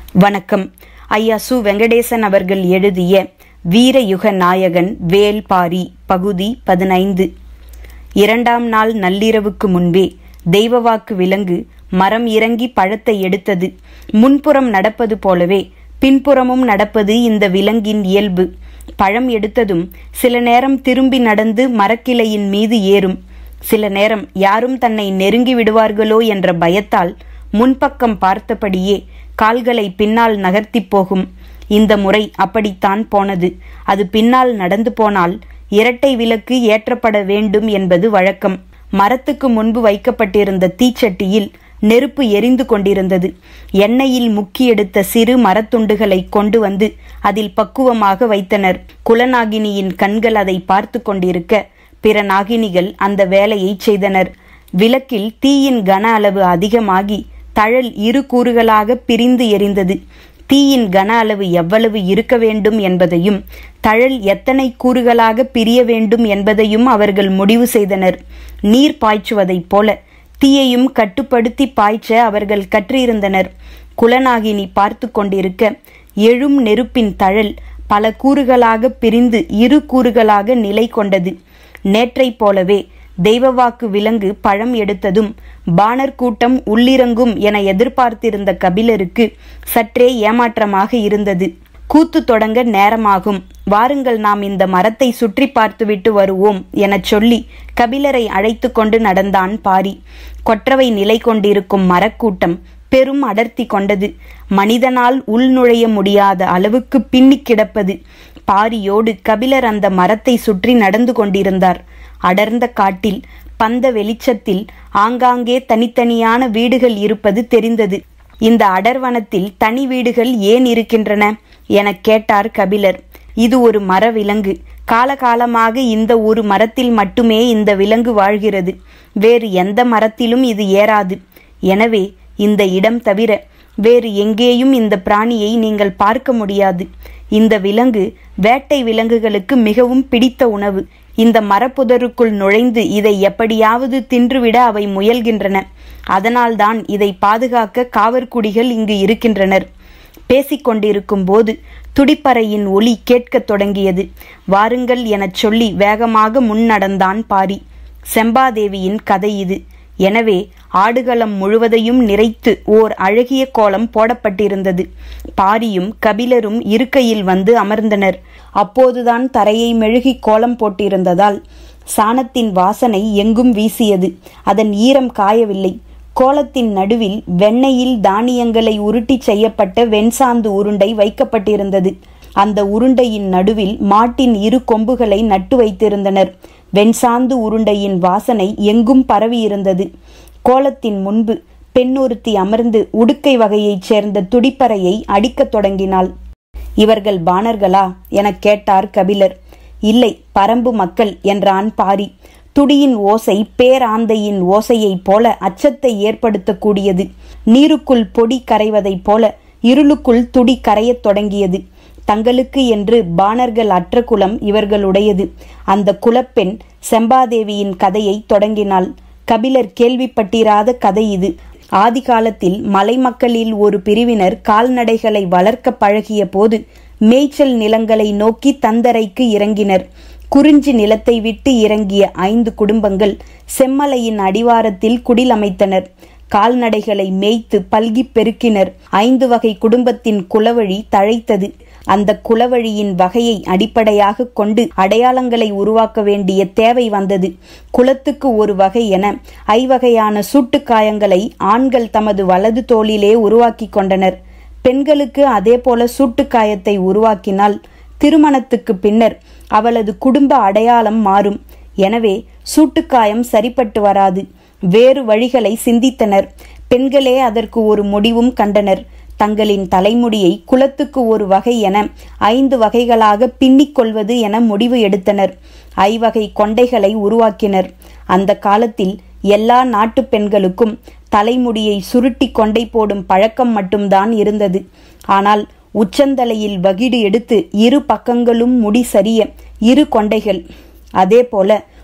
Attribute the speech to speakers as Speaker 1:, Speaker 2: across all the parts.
Speaker 1: வணக்கம் ஐயா சு வெங்கடேசன் அவர்கள் எழுதிய வீரயுக நாயகன் வேல்பாரி பகுதி பதினைந்து இரண்டாம் நாள் நள்ளிரவுக்கு முன்பே தெய்வவாக்கு விலங்கு மரம் இறங்கி பழத்தை எடுத்தது முன்புறம் நடப்பது போலவே பின்புறமும் நடப்பது இந்த விலங்கின் இயல்பு பழம் எடுத்ததும் சில நேரம் திரும்பி நடந்து மரக்கிளையின் மீது ஏறும் சில நேரம் யாரும் தன்னை நெருங்கி விடுவார்களோ என்ற பயத்தால் முன்பக்கம் பார்த்தபடியே கால்களை பின்னால் நகர்த்திப் போகும் இந்த முறை அப்படித்தான் போனது அது பின்னால் நடந்து போனால் இரட்டை விளக்கு ஏற்றப்பட வேண்டும் என்பது வழக்கம் மரத்துக்கு முன்பு வைக்கப்பட்டிருந்த தீச்சட்டியில் நெருப்பு எரிந்து கொண்டிருந்தது எண்ணெயில் முக்கி எடுத்த சிறு மரத்துண்டுகளை கொண்டு வந்து அதில் பக்குவமாக வைத்தனர் குலநாகினியின் கண்கள் அதை பார்த்து கொண்டிருக்க பிற நாகினிகள் அந்த வேலையை செய்தனர் விளக்கில் தீயின் கன அளவு அதிகமாகி தழல் இரு கூறுகளாக பிரிந்து எரிந்தது தீயின் கன அளவு எவ்வளவு இருக்க வேண்டும் என்பதையும் தழல் எத்தனை கூறுகளாக பிரிய வேண்டும் என்பதையும் அவர்கள் முடிவு செய்தனர் நீர் பாய்ச்சுவதைப் போல தீயையும் கட்டுப்படுத்தி பாய்ச்ச அவர்கள் கற்றிருந்தனர் குலநாகினி பார்த்து கொண்டிருக்க எழும் நெருப்பின் தழல் பல கூறுகளாக பிரிந்து இரு கூறுகளாக நிலை கொண்டது நேற்றைப் போலவே தெய்வவாக்கு விலங்கு பழம் எடுத்ததும் பாணர் கூட்டம் உள்ளிறங்கும் என எதிர்பார்த்திருந்த கபிலருக்கு சற்றே ஏமாற்றமாக இருந்தது கூத்து தொடங்க நேரமாகும் வாருங்கள் நாம் இந்த மரத்தை சுற்றி பார்த்துவிட்டு வருவோம் எனச் சொல்லி கபிலரை அழைத்து கொண்டு நடந்தான் பாரி கொற்றவை நிலை கொண்டிருக்கும் மரக்கூட்டம் பெரும் அடர்த்தி கொண்டது மனிதனால் உள்நுழைய முடியாத அளவுக்கு பின்னி கிடப்பது பாரியோடு கபிலர் அந்த மரத்தை சுற்றி நடந்து கொண்டிருந்தார் அடர்ந்த காட்டில் பந்த வெளிச்சத்தில் ஆங்காங்கே தனித்தனியான வீடுகள் இருப்பது தெரிந்தது இந்த அடர்வனத்தில் தனி வீடுகள் ஏன் இருக்கின்றன எனக் கேட்டார் கபிலர் இது ஒரு மர விலங்கு காலகாலமாக இந்த ஒரு மரத்தில் மட்டுமே இந்த விலங்கு வாழ்கிறது வேறு எந்த மரத்திலும் இது ஏறாது எனவே இந்த இடம் தவிர வேறு எங்கேயும் இந்த பிராணியை நீங்கள் பார்க்க முடியாது இந்த விலங்கு வேட்டை விலங்குகளுக்கு மிகவும் பிடித்த உணவு இந்த மரப்புதருக்குள் நுழைந்து இதை எப்படியாவது தின்றுவிட அவை முயல்கின்றன அதனால்தான் இதை பாதுகாக்க காவற்குடிகள் இங்கு இருக்கின்றனர் பேசிக்கொண்டிருக்கும் போது துடிப்பறையின் ஒலி கேட்கத் தொடங்கியது வாருங்கள் எனச் சொல்லி வேகமாக முன்னடந்தான் பாரி செம்பாதேவியின் கதை இது எனவே ஆடுகளம் முழுவதையும் நிறைத்து ஓர் அழகிய கோலம் போடப்பட்டிருந்தது பாரியும் கபிலரும் இருக்கையில் வந்து அமர்ந்தனர் அப்போதுதான் தரையை மெழுகி கோலம் போட்டிருந்ததால் சாணத்தின் வாசனை எங்கும் வீசியது அதன் ஈரம் காயவில்லை கோலத்தின் நடுவில் வெண்ணெயில் தானியங்களை உருட்டி செய்யப்பட்ட வெண்சாந்து உருண்டை வைக்கப்பட்டிருந்தது அந்த உருண்டையின் நடுவில் மாட்டின் இரு கொம்புகளை நட்டு வைத்திருந்தனர் வெண்சாந்து உருண்டையின் வாசனை எங்கும் பரவியிருந்தது கோலத்தின் முன்பு பெண்ணொருத்தி அமர்ந்து உடுக்கை வகையைச் சேர்ந்த துடிப்பறையை அடிக்கத் தொடங்கினாள் இவர்கள் பாணர்களா எனக் கேட்டார் கபிலர் இல்லை பரம்பு மக்கள் என்றான் பாரி துடியின் ஓசை பேராந்தையின் ஓசையைப் போல அச்சத்தை ஏற்படுத்தக்கூடியது நீருக்குள் பொடி கரைவதைப் போல இருளுக்குள் துடி கரையத் தொடங்கியது தங்களுக்கு என்று பாணர்கள் அற்ற குலம் இவர்களுடையது அந்த குலப்பெண் செம்பாதேவியின் கதையை தொடங்கினாள் கபிலர் கேள்விப்பட்டிராத கதை இது ஆதி காலத்தில் மலைமக்களில் ஒரு பிரிவினர் கால்நடைகளை வளர்க்க பழகிய போது மேய்ச்சல் நிலங்களை நோக்கி தந்தரைக்கு இறங்கினர் குறிஞ்சி நிலத்தை விட்டு இறங்கிய ஐந்து குடும்பங்கள் செம்மலையின் அடிவாரத்தில் குடில் அமைத்தனர் கால்நடைகளை மேய்த்து பல்கி பெருக்கினர் ஐந்து வகை குடும்பத்தின் குலவழி தழைத்தது அந்த குலவழியின் வகையை அடிப்படையாக கொண்டு அடையாளங்களை உருவாக்க வேண்டிய தேவை வந்தது குலத்துக்கு ஒரு வகை என ஐவகையான சூட்டுக்காயங்களை ஆண்கள் தமது வலது தோளிலே உருவாக்கி கொண்டனர் பெண்களுக்கு அதே போல சூட்டுக்காயத்தை உருவாக்கினால் திருமணத்துக்கு பின்னர் அவளது குடும்ப அடையாளம் மாறும் எனவே சூட்டுக்காயம் சரிப்பட்டு வராது வேறு வழிகளை சிந்தித்தனர் பெண்களே அதற்கு ஒரு முடிவும் கண்டனர் தங்களின் தலைமுடியை குலத்துக்கு ஒரு வகை என ஐந்து வகைகளாக பின்னிக் கொள்வது என முடிவு எடுத்தனர் ஐவகை கொண்டைகளை உருவாக்கினர் அந்த காலத்தில் எல்லா நாட்டு பெண்களுக்கும் தலைமுடியை சுருட்டி கொண்டை போடும் பழக்கம் மட்டும்தான் இருந்தது ஆனால் உச்சந்தலையில் வகிடு எடுத்து இரு பக்கங்களும் முடி சரிய இரு கொண்டைகள் அதேபோல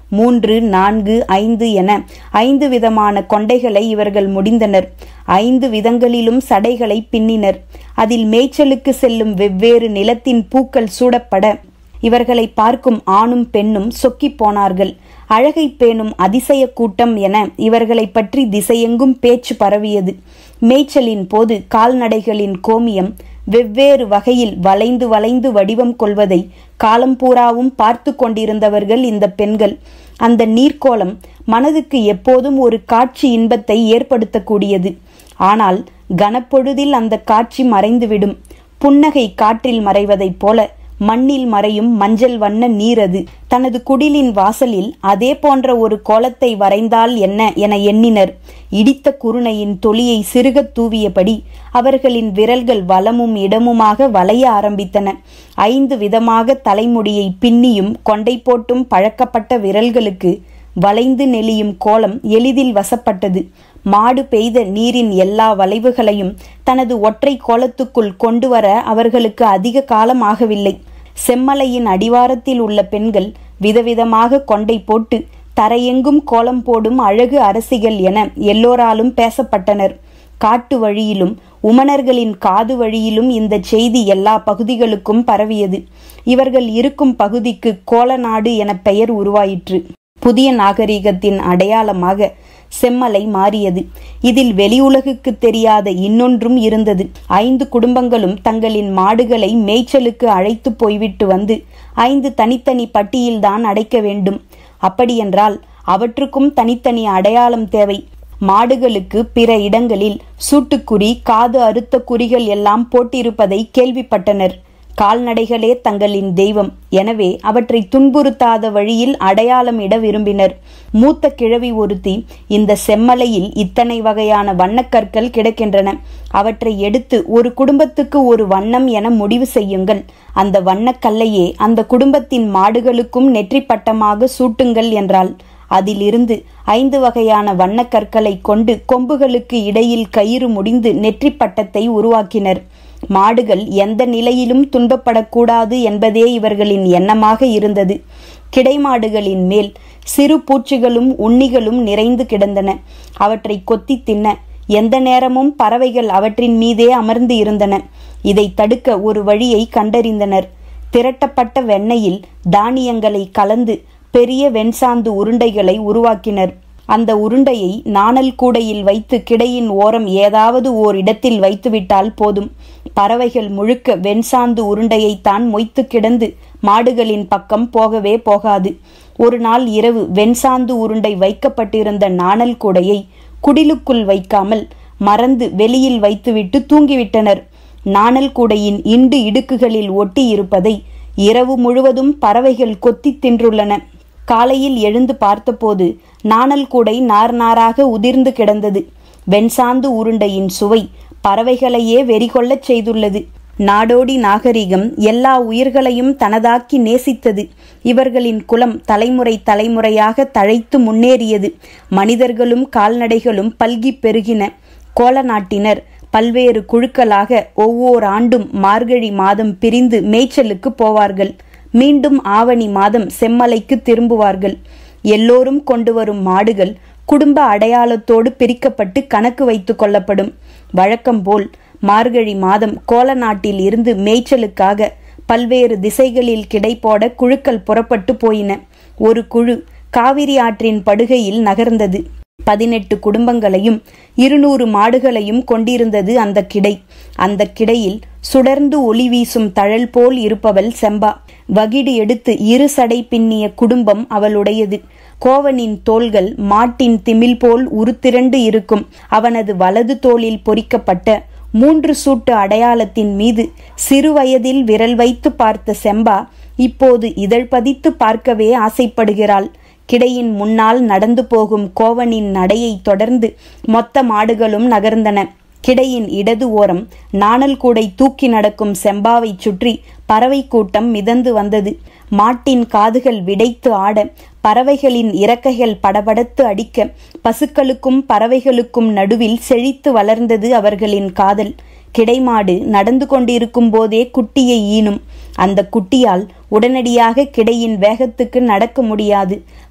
Speaker 1: மூன்று நான்கு ஐந்து என ஐந்து விதமான கொண்டைகளை இவர்கள் முடிந்தனர் ஐந்து விதங்களிலும் சடைகளை பின்னினர் அதில் மேய்ச்சலுக்கு செல்லும் வெவ்வேறு நிலத்தின் பூக்கள் சூடப்பட இவர்களை பார்க்கும் ஆணும் பெண்ணும் சொக்கிப் போனார்கள் அழகை பேணும் அதிசய கூட்டம் என இவர்களை பற்றி திசையெங்கும் பேச்சு பரவியது மேய்ச்சலின் போது கால்நடைகளின் கோமியம் வெவ்வேறு வகையில் வளைந்து வளைந்து வடிவம் கொள்வதை காலம் பூராவும் பார்த்து கொண்டிருந்தவர்கள் இந்த பெண்கள் அந்த நீர்க்கோலம் மனதுக்கு எப்போதும் ஒரு காட்சி இன்பத்தை ஏற்படுத்தக்கூடியது ஆனால் கனப்பொழுதில் அந்த காட்சி மறைந்துவிடும் புன்னகை காற்றில் மறைவதைப் போல மண்ணில் மறையும் மஞ்சள் வண்ண நீர் அது தனது குடிலின் வாசலில் அதே போன்ற ஒரு கோலத்தை வரைந்தால் என்ன என எண்ணினர் இடித்த குருணையின் தொலியை சிறுகத் தூவியபடி அவர்களின் விரல்கள் வலமும் இடமுமாக வளைய ஆரம்பித்தன ஐந்து விதமாக தலைமுடியை பின்னியும் கொண்டை போட்டும் பழக்கப்பட்ட விரல்களுக்கு வளைந்து நெளியும் கோலம் எளிதில் வசப்பட்டது மாடு பெய்த நீரின் எல்லா வளைவுகளையும் தனது ஒற்றை கோலத்துக்குள் கொண்டு வர அவர்களுக்கு அதிக காலம் ஆகவில்லை செம்மலையின் அடிவாரத்தில் உள்ள பெண்கள் விதவிதமாக கொண்டை போட்டு தரையெங்கும் கோலம் போடும் அழகு அரசிகள் என எல்லோராலும் பேசப்பட்டனர் காட்டு வழியிலும் உமனர்களின் காது வழியிலும் இந்த செய்தி எல்லா பகுதிகளுக்கும் பரவியது இவர்கள் இருக்கும் பகுதிக்கு கோலநாடு என பெயர் உருவாயிற்று புதிய நாகரிகத்தின் அடையாளமாக செம்மலை மாறியது இதில் வெளியுலகுக்கு தெரியாத இன்னொன்றும் இருந்தது ஐந்து குடும்பங்களும் தங்களின் மாடுகளை மேய்ச்சலுக்கு அழைத்து போய்விட்டு வந்து ஐந்து தனித்தனி பட்டியில்தான் அடைக்க வேண்டும் அப்படியென்றால் அவற்றுக்கும் தனித்தனி அடையாளம் தேவை மாடுகளுக்கு பிற இடங்களில் சூட்டுக்குறி காது அறுத்த குறிகள் எல்லாம் போட்டிருப்பதை கேள்விப்பட்டனர் கால்நடைகளே தங்களின் தெய்வம் எனவே அவற்றை துன்புறுத்தாத வழியில் அடையாளம் இட விரும்பினர் மூத்த கிழவி ஒருத்தி இந்த செம்மலையில் இத்தனை வகையான வண்ணக்கற்கள் கிடக்கின்றன அவற்றை எடுத்து ஒரு குடும்பத்துக்கு ஒரு வண்ணம் என முடிவு செய்யுங்கள் அந்த வண்ணக்கல்லையே அந்த குடும்பத்தின் மாடுகளுக்கும் நெற்றி பட்டமாக சூட்டுங்கள் என்றாள் அதிலிருந்து ஐந்து வகையான வண்ணக்கற்களை கொண்டு கொம்புகளுக்கு இடையில் கயிறு முடிந்து நெற்றி பட்டத்தை உருவாக்கினர் மாடுகள் எந்த நிலையிலும் துன்பப்படக்கூடாது என்பதே இவர்களின் எண்ணமாக இருந்தது கிடைமாடுகளின் மேல் சிறு பூச்சிகளும் உண்ணிகளும் நிறைந்து கிடந்தன அவற்றை கொத்தி தின்ன எந்த நேரமும் பறவைகள் அவற்றின் மீதே அமர்ந்து இருந்தன இதை தடுக்க ஒரு வழியை கண்டறிந்தனர் திரட்டப்பட்ட வெண்ணெயில் தானியங்களை கலந்து பெரிய வெண்சாந்து உருண்டைகளை உருவாக்கினர் அந்த உருண்டையை நாணல் கூடையில் வைத்து கிடையின் ஓரம் ஏதாவது ஓர் இடத்தில் வைத்துவிட்டால் போதும் பறவைகள் முழுக்க வெண்சாந்து உருண்டையைத்தான் மொய்த்து கிடந்து மாடுகளின் பக்கம் போகவே போகாது ஒரு நாள் இரவு வெண்சாந்து உருண்டை வைக்கப்பட்டிருந்த நாணல் கூடையை குடிலுக்குள் வைக்காமல் மறந்து வெளியில் வைத்துவிட்டு தூங்கிவிட்டனர் நாணல் கூடையின் இண்டு இடுக்குகளில் ஒட்டி இருப்பதை இரவு முழுவதும் பறவைகள் கொத்தி தின்றுள்ளன காலையில் எழுந்து பார்த்தபோது நாணல் கூடை நார் நாராக உதிர்ந்து கிடந்தது வெண்சாந்து உருண்டையின் சுவை பறவைகளையே வெறிகொள்ளச் செய்துள்ளது நாடோடி நாகரிகம் எல்லா உயிர்களையும் தனதாக்கி நேசித்தது இவர்களின் குலம் தலைமுறை தலைமுறையாக தழைத்து முன்னேறியது மனிதர்களும் கால்நடைகளும் பல்கி பெருகின கோல நாட்டினர் பல்வேறு குழுக்களாக ஒவ்வொரு ஆண்டும் மார்கழி மாதம் பிரிந்து மேய்ச்சலுக்கு போவார்கள் மீண்டும் ஆவணி மாதம் செம்மலைக்கு திரும்புவார்கள் எல்லோரும் கொண்டு வரும் மாடுகள் குடும்ப அடையாளத்தோடு பிரிக்கப்பட்டு கணக்கு வைத்துக் கொள்ளப்படும் வழக்கம்போல் மார்கழி மாதம் கோல நாட்டில் இருந்து மேய்ச்சலுக்காக பல்வேறு திசைகளில் கிடைப்போட குழுக்கள் புறப்பட்டு போயின ஒரு குழு காவிரி ஆற்றின் படுகையில் நகர்ந்தது பதினெட்டு குடும்பங்களையும் இருநூறு மாடுகளையும் கொண்டிருந்தது அந்த கிடை அந்த கிடையில் சுடர்ந்து ஒளி வீசும் தழல் போல் இருப்பவள் செம்பா வகிடு எடுத்து இரு சடை பின்னிய குடும்பம் அவளுடையது கோவனின் தோள்கள் மாட்டின் திமில் போல் உருத்திரண்டு இருக்கும் அவனது வலது தோளில் பொறிக்கப்பட்ட மூன்று சூட்டு அடையாளத்தின் மீது சிறுவயதில் விரல் வைத்து பார்த்த செம்பா இப்போது இதழ் பதித்து பார்க்கவே ஆசைப்படுகிறாள் கிடையின் முன்னால் நடந்து போகும் கோவனின் நடையை தொடர்ந்து மொத்த மாடுகளும் நகர்ந்தன கிடையின் இடது ஓரம் நாணல் கூடை தூக்கி நடக்கும் செம்பாவை சுற்றி பறவை கூட்டம் மிதந்து வந்தது மாட்டின் காதுகள் விடைத்து ஆட பறவைகளின் இறக்கைகள் படபடத்து அடிக்க பசுக்களுக்கும் பறவைகளுக்கும் நடுவில் செழித்து வளர்ந்தது அவர்களின் காதல் கிடைமாடு நடந்து கொண்டிருக்கும் போதே குட்டியை ஈனும் அந்த குட்டியால் உடனடியாக கிடையின் வேகத்துக்கு நடக்க முடியாது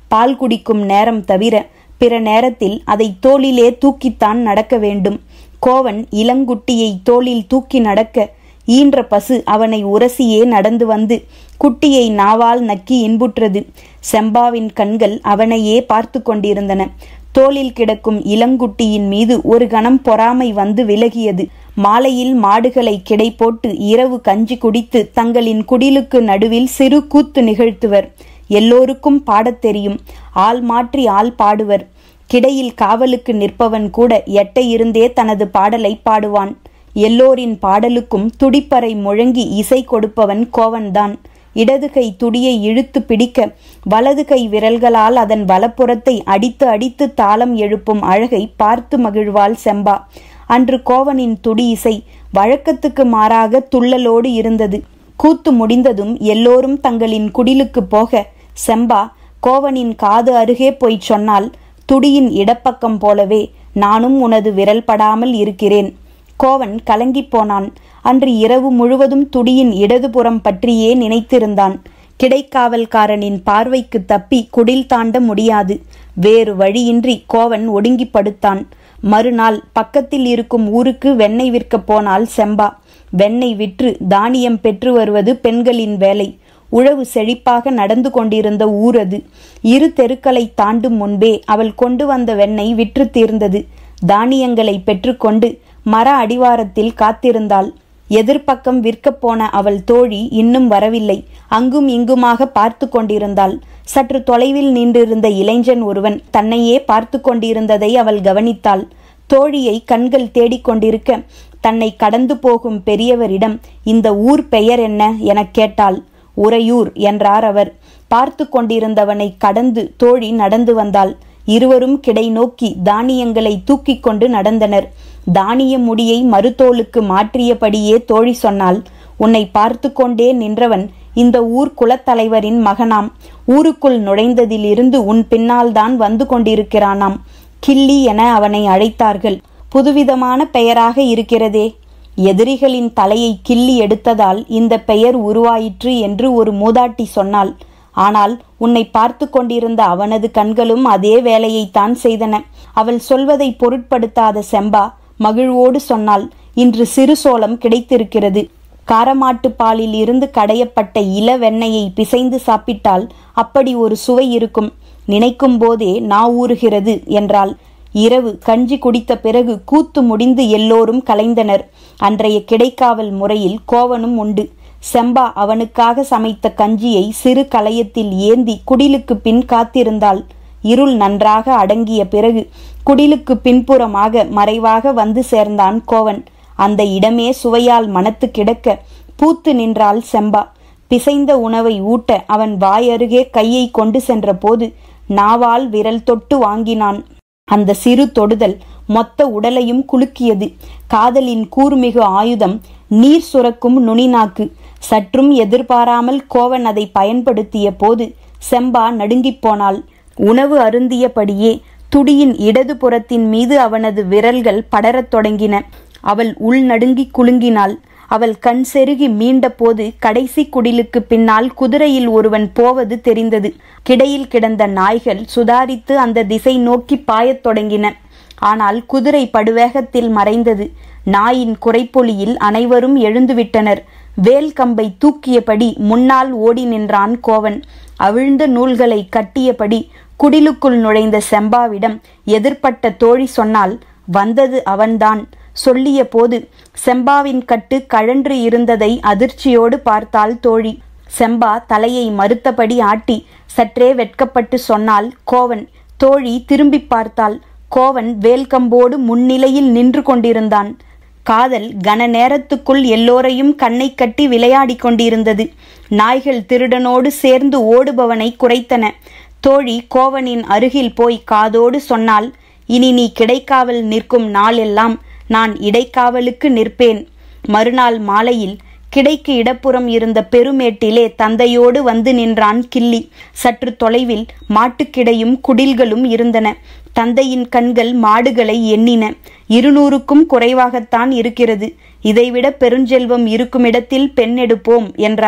Speaker 1: பால் குடிக்கும் நேரம் தவிர பிற நேரத்தில் அதை தோளிலே தூக்கித்தான் நடக்க வேண்டும் கோவன் இளங்குட்டியை தோளில் தூக்கி நடக்க ஈன்ற பசு அவனை உரசியே நடந்து வந்து குட்டியை நாவால் நக்கி இன்புற்றது செம்பாவின் கண்கள் அவனையே பார்த்து கொண்டிருந்தன தோளில் கிடக்கும் இளங்குட்டியின் மீது ஒரு கணம் பொறாமை வந்து விலகியது மாலையில் மாடுகளை கிடை போட்டு இரவு கஞ்சி குடித்து தங்களின் குடிலுக்கு நடுவில் சிறு கூத்து நிகழ்த்துவர் எல்லோருக்கும் பாடத் தெரியும் ஆள் மாற்றி ஆள் பாடுவர் கிடையில் காவலுக்கு நிற்பவன் கூட எட்ட இருந்தே தனது பாடலை பாடுவான் எல்லோரின் பாடலுக்கும் துடிப்பறை முழங்கி இசை கொடுப்பவன் கோவன்தான் இடது கை துடியை இழுத்து பிடிக்க வலது கை விரல்களால் அதன் வலப்புறத்தை அடித்து அடித்து தாளம் எழுப்பும் அழகை பார்த்து மகிழ்வாள் செம்பா அன்று கோவனின் துடி இசை வழக்கத்துக்கு மாறாக துள்ளலோடு இருந்தது கூத்து முடிந்ததும் எல்லோரும் தங்களின் குடிலுக்கு போக செம்பா கோவனின் காது அருகே போய்ச் சொன்னால் துடியின் இடப்பக்கம் போலவே நானும் உனது விரல் படாமல் இருக்கிறேன் கோவன் கலங்கிப் போனான் அன்று இரவு முழுவதும் துடியின் இடதுபுறம் பற்றியே நினைத்திருந்தான் கிடைக்காவல்காரனின் பார்வைக்கு தப்பி குடில் தாண்ட முடியாது வேறு வழியின்றி கோவன் ஒடுங்கி படுத்தான் மறுநாள் பக்கத்தில் இருக்கும் ஊருக்கு வெண்ணெய் விற்கப் போனால் செம்பா வெண்ணெய் விற்று தானியம் பெற்று வருவது பெண்களின் வேலை உழவு செழிப்பாக நடந்து கொண்டிருந்த ஊர் அது இரு தெருக்களை தாண்டும் முன்பே அவள் கொண்டு வந்த வெண்ணெய் விற்று தீர்ந்தது தானியங்களை பெற்றுக்கொண்டு மர அடிவாரத்தில் காத்திருந்தாள் எதிர்ப்பக்கம் விற்கப் போன அவள் தோழி இன்னும் வரவில்லை அங்கும் இங்குமாக பார்த்து கொண்டிருந்தாள் சற்று தொலைவில் நின்றிருந்த இளைஞன் ஒருவன் தன்னையே பார்த்து கொண்டிருந்ததை அவள் கவனித்தாள் தோழியை கண்கள் தேடிக்கொண்டிருக்க தன்னை கடந்து போகும் பெரியவரிடம் இந்த ஊர் பெயர் என்ன எனக் கேட்டாள் உறையூர் என்றார் அவர் பார்த்து கொண்டிருந்தவனை கடந்து தோழி நடந்து வந்தாள் இருவரும் கிடை நோக்கி தானியங்களை தூக்கிக் கொண்டு நடந்தனர் தானிய முடியை மறுத்தோளுக்கு மாற்றியபடியே தோழி சொன்னாள் உன்னை பார்த்து கொண்டே நின்றவன் இந்த ஊர் குலத்தலைவரின் மகனாம் ஊருக்குள் நுழைந்ததிலிருந்து உன் பின்னால் தான் வந்து கொண்டிருக்கிறானாம் கிள்ளி என அவனை அழைத்தார்கள் புதுவிதமான பெயராக இருக்கிறதே எதிரிகளின் தலையை கிள்ளி எடுத்ததால் இந்த பெயர் உருவாயிற்று என்று ஒரு மூதாட்டி சொன்னாள் ஆனால் உன்னை பார்த்து கொண்டிருந்த அவனது கண்களும் அதே வேலையைத்தான் செய்தன அவள் சொல்வதை பொருட்படுத்தாத செம்பா மகிழ்வோடு சொன்னாள் இன்று சிறு சோளம் கிடைத்திருக்கிறது காரமாட்டு பாலில் இருந்து கடையப்பட்ட இள வெண்ணெயை பிசைந்து சாப்பிட்டால் அப்படி ஒரு சுவை இருக்கும் நினைக்கும் போதே நா ஊறுகிறது என்றாள் இரவு கஞ்சி குடித்த பிறகு கூத்து முடிந்து எல்லோரும் கலைந்தனர் அன்றைய கிடைக்காவல் முறையில் கோவனும் உண்டு செம்பா அவனுக்காக சமைத்த கஞ்சியை சிறு கலையத்தில் ஏந்தி குடிலுக்கு பின் காத்திருந்தாள் இருள் நன்றாக அடங்கிய பிறகு குடிலுக்கு பின்புறமாக மறைவாக வந்து சேர்ந்தான் கோவன் அந்த இடமே சுவையால் மனத்து கிடக்க பூத்து நின்றாள் செம்பா பிசைந்த உணவை ஊட்ட அவன் வாயருகே கையை கொண்டு சென்றபோது நாவால் விரல் தொட்டு வாங்கினான் அந்த சிறு தொடுதல் மொத்த உடலையும் குலுக்கியது காதலின் கூர்மிகு ஆயுதம் நீர் சுரக்கும் நுனிநாக்கு சற்றும் எதிர்பாராமல் கோவன் அதை பயன்படுத்திய போது செம்பா நடுங்கிப் போனாள் உணவு அருந்தியபடியே துடியின் இடது புறத்தின் மீது அவனது விரல்கள் படரத் தொடங்கின அவள் உள் நடுங்கி குலுங்கினாள் அவள் கண் செருகி மீண்ட போது கடைசி குடிலுக்கு பின்னால் குதிரையில் ஒருவன் போவது தெரிந்தது கிடையில் கிடந்த நாய்கள் சுதாரித்து அந்த திசை நோக்கி பாயத் தொடங்கின ஆனால் குதிரை படுவேகத்தில் மறைந்தது நாயின் குறைப்பொலியில் அனைவரும் எழுந்துவிட்டனர் வேல் கம்பை தூக்கியபடி முன்னால் ஓடி நின்றான் கோவன் அவிழ்ந்த நூல்களை கட்டியபடி குடிலுக்குள் நுழைந்த செம்பாவிடம் எதிர்ப்பட்ட தோழி சொன்னால் வந்தது அவன்தான் சொல்லிய போது செம்பாவின் கட்டு கழன்று இருந்ததை அதிர்ச்சியோடு பார்த்தாள் தோழி செம்பா தலையை மறுத்தபடி ஆட்டி சற்றே வெட்கப்பட்டு சொன்னால் கோவன் தோழி திரும்பி பார்த்தாள் கோவன் வேல்கம்போடு முன்னிலையில் நின்று கொண்டிருந்தான் காதல் கன நேரத்துக்குள் எல்லோரையும் கண்ணை கட்டி விளையாடிக் கொண்டிருந்தது நாய்கள் திருடனோடு சேர்ந்து ஓடுபவனை குறைத்தன தோழி கோவனின் அருகில் போய் காதோடு சொன்னால் இனி நீ கிடைக்காவல் நிற்கும் நாளெல்லாம் நான் இடைக்காவலுக்கு நிற்பேன் மறுநாள் மாலையில் கிடைக்கு இடப்புறம் இருந்த பெருமேட்டிலே தந்தையோடு வந்து நின்றான் கிள்ளி சற்று தொலைவில் மாட்டுக்கிடையும் குடில்களும் இருந்தன தந்தையின் கண்கள் மாடுகளை எண்ணின இருநூறுக்கும் குறைவாகத்தான் இருக்கிறது இதைவிட பெருஞ்செல்வம் இருக்குமிடத்தில் பெண் எடுப்போம் என்றார்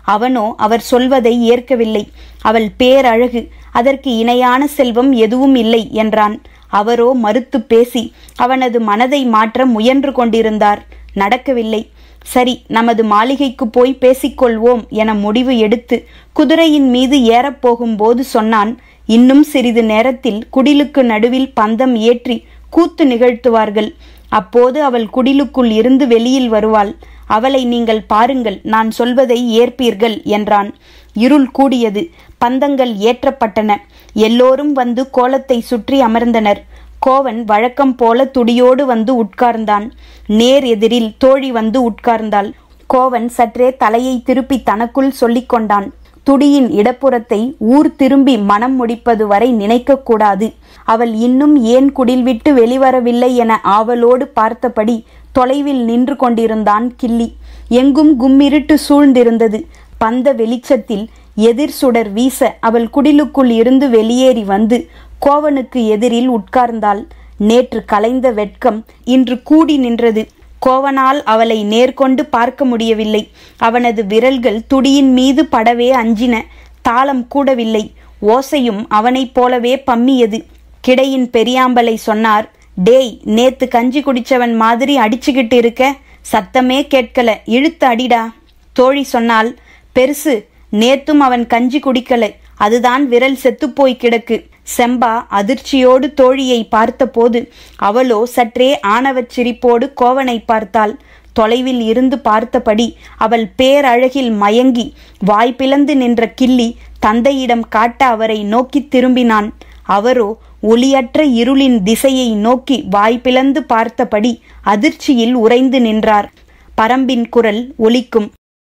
Speaker 1: அவனோ அவர் சொல்வதை ஏற்கவில்லை அவள் பேரழகு அதற்கு இணையான செல்வம் எதுவும் இல்லை என்றான் அவரோ மறுத்து பேசி அவனது மனதை மாற்ற முயன்று கொண்டிருந்தார் நடக்கவில்லை சரி நமது மாளிகைக்கு போய் பேசிக்கொள்வோம் என முடிவு எடுத்து குதிரையின் மீது ஏறப்போகும்போது சொன்னான் இன்னும் சிறிது நேரத்தில் குடிலுக்கு நடுவில் பந்தம் ஏற்றி கூத்து நிகழ்த்துவார்கள் அப்போது அவள் குடிலுக்குள் இருந்து வெளியில் வருவாள் அவளை நீங்கள் பாருங்கள் நான் சொல்வதை ஏற்பீர்கள் என்றான் இருள் கூடியது பந்தங்கள் ஏற்றப்பட்டன எல்லோரும் வந்து கோலத்தை சுற்றி அமர்ந்தனர் கோவன் வழக்கம் போல துடியோடு வந்து உட்கார்ந்தான் நேர் எதிரில் தோழி வந்து உட்கார்ந்தாள் கோவன் சற்றே தலையை திருப்பி தனக்குள் சொல்லிக் கொண்டான் துடியின் இடப்புறத்தை ஊர் திரும்பி மனம் முடிப்பது வரை நினைக்கக்கூடாது அவள் இன்னும் ஏன் குடில் விட்டு வெளிவரவில்லை என ஆவலோடு பார்த்தபடி தொலைவில் நின்று கொண்டிருந்தான் கிள்ளி எங்கும் கும்மிருட்டு சூழ்ந்திருந்தது பந்த வெளிச்சத்தில் எதிர் சுடர் வீச அவள் குடிலுக்குள் இருந்து வெளியேறி வந்து கோவனுக்கு எதிரில் உட்கார்ந்தாள் நேற்று கலைந்த வெட்கம் இன்று கூடி நின்றது கோவனால் அவளை நேர்கொண்டு பார்க்க முடியவில்லை அவனது விரல்கள் துடியின் மீது படவே அஞ்சின தாளம் கூடவில்லை ஓசையும் அவனைப் போலவே பம்மியது கிடையின் பெரியாம்பலை சொன்னார் டேய் நேத்து கஞ்சி குடிச்சவன் மாதிரி அடிச்சுக்கிட்டு இருக்க சத்தமே கேட்கல இழுத்து அடிடா தோழி சொன்னால் பெருசு நேத்தும் அவன் கஞ்சி குடிக்கல அதுதான் விரல் செத்துப்போய் கிடக்கு செம்பா அதிர்ச்சியோடு தோழியை பார்த்தபோது அவளோ சற்றே ஆணவச் சிரிப்போடு கோவனை பார்த்தாள் தொலைவில் இருந்து பார்த்தபடி அவள் பேரழகில் மயங்கி வாய் பிளந்து நின்ற கிள்ளி தந்தையிடம் காட்ட அவரை நோக்கி திரும்பினான் அவரோ ஒளியற்ற இருளின் திசையை நோக்கி வாய் பிளந்து பார்த்தபடி அதிர்ச்சியில் உறைந்து நின்றார் பரம்பின் குரல் ஒலிக்கும்